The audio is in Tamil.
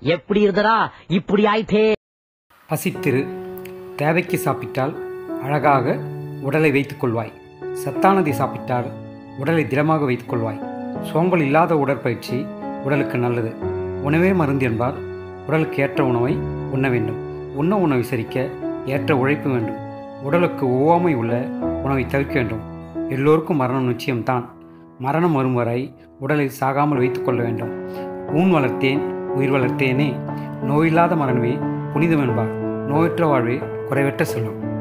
எப்படி இருந்தடா இப்படி ஆயிட்டே பசித்திரு தேவைக்கு சாப்பிட்டால் அழகாக உடலை வைத்துக் கொள்வாய் சத்தானதை சாப்பிட்டால் உடலை திடமாக வைத்துக் கொள்வாய் சோம்பல் இல்லாத உடற்பயிற்சி உடலுக்கு நல்லது உணவே மருந்து என்பால் உடலுக்கு ஏற்ற உணவை உண்ண வேண்டும் உண்ண உணவை செரிக்க ஏற்ற உழைப்பு வேண்டும் உடலுக்கு ஒவ்வாமை உள்ள உணவை தவிர்க்க வேண்டும் எல்லோருக்கும் மரணம் நிச்சயம்தான் மரணம் வரும் வரை உடலை சாகாமல் வைத்துக்கொள்ள வேண்டும் ஊன் வளர்த்தேன் உயிர் வளர்த்தேனே நோயில்லாத மரணமே புனிதம் என்பார் நோயற்ற வாழ்வே குறைவற்ற செல்வம்